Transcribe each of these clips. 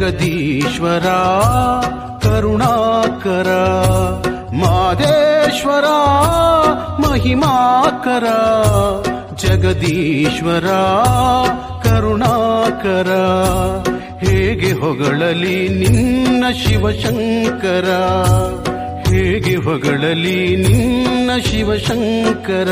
ಜಗದೀಶ್ವರ ಕರುಣಾಕರ ಮಾದೇಶ್ವರ ಮಹಿಮಾಕರ ಜಗದೀಶ್ವರ ಕರುಣಾಕರ ಹೇಗೆ ಹೊಗಳಲಿ ನಿನ್ನ ಶಿವಶಂಕರ ಹೇಗೆ ಹೊಗಳಲಿ ನಿನ್ನ ಶಿವಶಂಕರ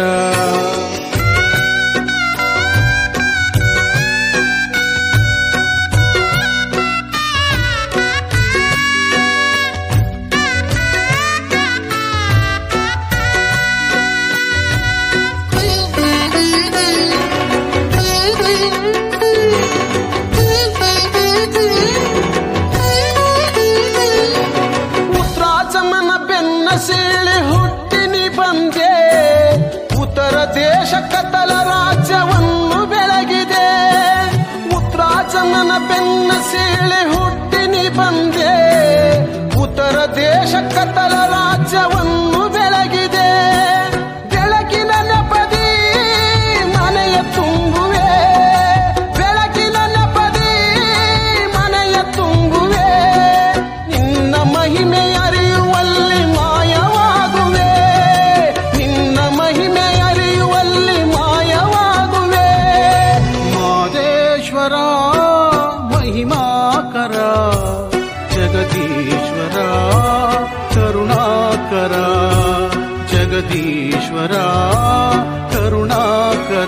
ಉತ್ರಾಚಮನ ಬೆನ್ನ ಸೀಳಿ ಹುಟ್ಟಿನಿ ಬಂದೆ ಉತ್ತರ ದೇಶ ಕತ್ತಲ ರಾಜ್ಯವನ್ನು ಬೆಳಗಿದೆ ಉತ್ರಾಚಮನ ಬೆನ್ನ ಸೀಳಿ ಹುಟ್ಟಿನಿ ಬಂದೆ ಉತ್ತರ ದೇಶ ಕತ್ತಲ ರಾಜ್ಯವನ್ನು ಬೆಳಗಿದೆ ಬೆಳಕಿನ ನೆಪದಿ ಮನೆಯ ತುಂಬುವೆ ಬೆಳಕಿನ ನೆಪದಿ ಮನೆಯ ತುಂಬುವೆ ನಿನ್ನ ಮಹಿಮೆ ಅರಿಯುವಲ್ಲಿ ಮಾಯವಾಗುವೆ ನಿನ್ನ ಮಹಿಮೆ ಅರಿಯುವಲ್ಲಿ ಮಾಯವಾಗುವೆ ಮಾದೇಶ್ವರ ಮಹಿಮಾಕರ ಜಗದೀಶ್ವರ ಕರುಣಾಕರ ಜಗದೀಶ್ವರ ಕರುಣಾಕರ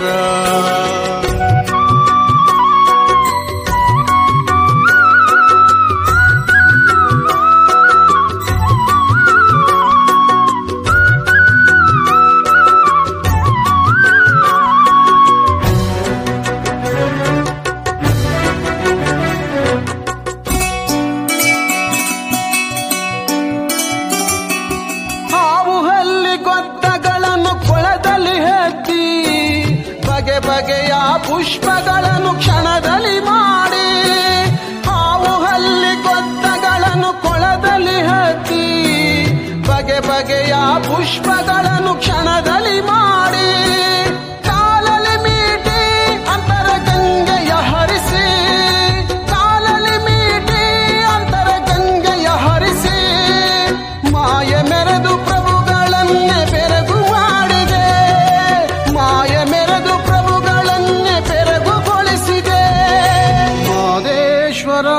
ಹಾವು ಹಲ್ಲಿ ಗೊತ್ತಗಳನ್ನು ಕೊಳದಲ್ಲಿ ಹತ್ತಿ ಬಗೆ ಬಗೆಯ ಪುಷ್ಪಗಳನ್ನು ಕ್ಷಣದಲ್ಲಿ ಮಾಡಿ ಹಾವು ಹಲ್ಲಿ ಗೊತ್ತಗಳನ್ನು ಕೊಳದಲ್ಲಿ ಹತ್ತಿ ಬಗೆ ಬಗೆಯ ಪುಷ್ಪಗಳನ್ನು ಕ್ಷಣದಲ್ಲಿ ಮಾಡಿ ಕಾಲಲ್ಲಿ ಮೀಟಿ ಅಂತರ ಗಂಗೆಯ ಹರಿಸಿ ಕಾಲಲ್ಲಿ ಮೀಟಿ ಅಂತರ ಗಂಗೆಯ ಹರಿಸಿ ಮಾಯ ಮೆರೆದು ಪ್ರಭುಗಳನ್ನೇ ಬೆರಗು ಮಾಡಿದೆ ಮಾಯ ಮೆರೆದು ಪ್ರಭುಗಳನ್ನೇ ಬೆರಗುಗೊಳಿಸಿದೆ ಮಾದೇಶ್ವರ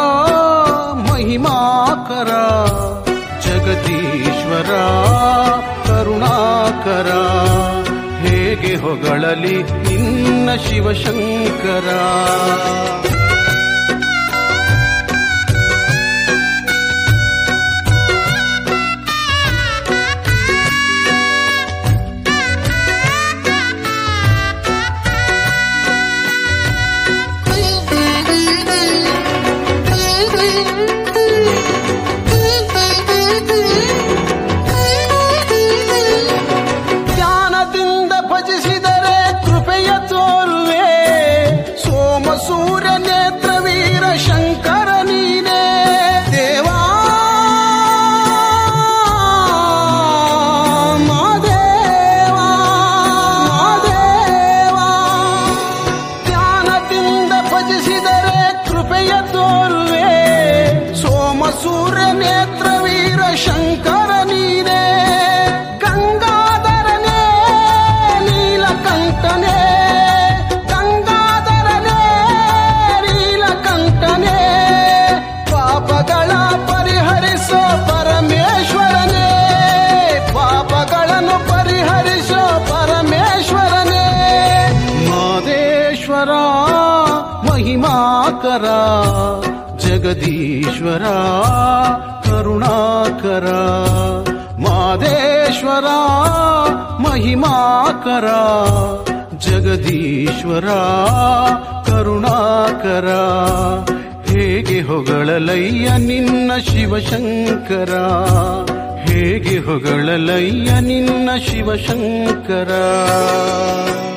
ಮಹಿಮಾಕರ ಜಗದೀಶ್ವರ ಕರುಣಾಕರ ಹೇಗೆ ಹೊಗಳಲಿ ನಿನ್ನ ಶಿವಶಂಕರ ಧ್ಯಾನದಿಂದ ಭಜಿಸಿದರೆ ಕೃಪೆಯ ತೋರುವೆ ಸೋಮ ಸೂರ್ಯ ನೇತ್ರ ವೀರ ಶಂಕರ ನೀನೇ ದೇವಾ ಮಾದೇವಾ ಮಾದೇವಾ ಧ್ಯಾನದಿಂದ ಭಜಿಸಿದರೆ ಕೃಪೆಯ ತೋರುವೆ ಸೋಮ ಸೂರ್ಯ ನೇತ್ರ ವೀರ ಶಂಕರ ನೀನೇ ಗಂಗಾಧರನೇ ನೀಲಕಂಠನೇ ಗಂಗಾಧರನೇ ನೀಲಕಂಠನೇ ಪಾಪಗಳ ಪರಿಹರಿಸೋ ಪರಮೇಶ್ವರನೇ ಪಾಪಗಳನ್ನು ಪರಿಹರಿಸೋ ಪರಮೇಶ್ವರನೇ ಮಾದೇಶ್ವರ ಮಹಿಮಾಕರ ಜಗದೀಶ್ವರ ಕರುಣಾಕರ ಮಾದೇಶ್ವರ ಮಹಿಮಾಕರ ಜಗದೀಶ್ವರ ಕರುಣಾಕರ ಹೇಗೆ ಹೊಗಳಲಯ್ಯ ನಿನ್ನ ಶಿವಶಂಕರ ಹೇಗೆ ಹೊಗಳಲಯ್ಯ ನಿನ್ನ ಶಿವಶಂಕರ